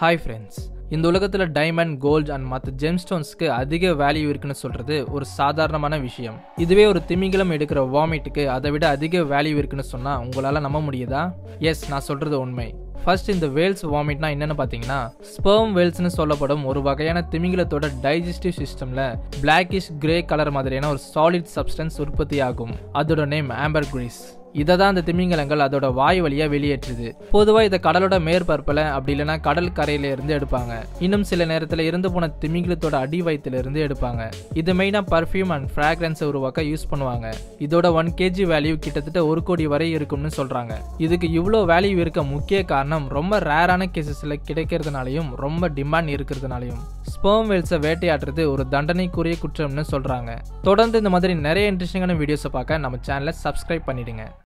hi friends இந்த உலகத்தில் diamond gold and மற்ற ஜெம்ஸ்டோன்ஸ்க்கு அதிக வேல்யூ இருக்குன்னு சொல்றது ஒரு சாதாரணமான விஷயம் இதுவே ஒரு திமிங்கலம் எடுக்கிற வாமிட்டுக்கு அதை விட அதிக வேல்யூ இருக்குன்னு சொன்னா உங்களால நம்ப முடியுதா எஸ் நான் சொல்றது உண்மை ஃபர்ஸ்ட் இந்த வேல்ஸ் வாமிட்னா என்னன்னு பார்த்தீங்கன்னா ஸ்பெர்ம் வேல்ஸ்னு சொல்லப்படும் ஒரு வகையான திமிங்கலத்தோட டைஜஸ்டிவ் சிஸ்டம்ல பிளாக்கிஷ் கிரே கலர் மாதிரியான ஒரு சாலிட் சப்ஸ்டன்ஸ் உற்பத்தி ஆகும் அதோட நேம் ஆம்பர் கிரீஸ் இதை தான் அந்த திமிங்கலங்கள் அதோட வாய் வழியா வெளியேற்றுது பொதுவாக இதை கடலோட மேற்பரப்பில் அப்படி இல்லைன்னா கடல் கரையில இருந்து எடுப்பாங்க இன்னும் சில நேரத்தில் இறந்து போன திமிங்கலத்தோட அடி வயிற்றுல இருந்து எடுப்பாங்க இது மெயினாக பர்ஃப்யூம் அண்ட் ஃப்ராக்ரன்ஸை உருவாக்க யூஸ் பண்ணுவாங்க இதோட ஒன் கேஜி வேல்யூ கிட்டத்தட்ட ஒரு கோடி வரை இருக்கும்னு சொல்றாங்க இதுக்கு இவ்வளோ வேல்யூ இருக்க முக்கிய காரணம் ரொம்ப ரேரான கேசஸில் கிடைக்கிறதுனாலையும் ரொம்ப டிமாண்ட் இருக்கிறதுனாலையும் ஸ்பெர்ம் வேல்ஸை வேட்டையாடுறது ஒரு தண்டனைக்குரிய குற்றம்னு சொல்றாங்க தொடர்ந்து இந்த மாதிரி நிறைய இன்ட்ரெஸ்டிங்கான வீடியோஸை பார்க்க நம்ம சேனலை சப்ஸ்கிரைப் பண்ணிடுங்க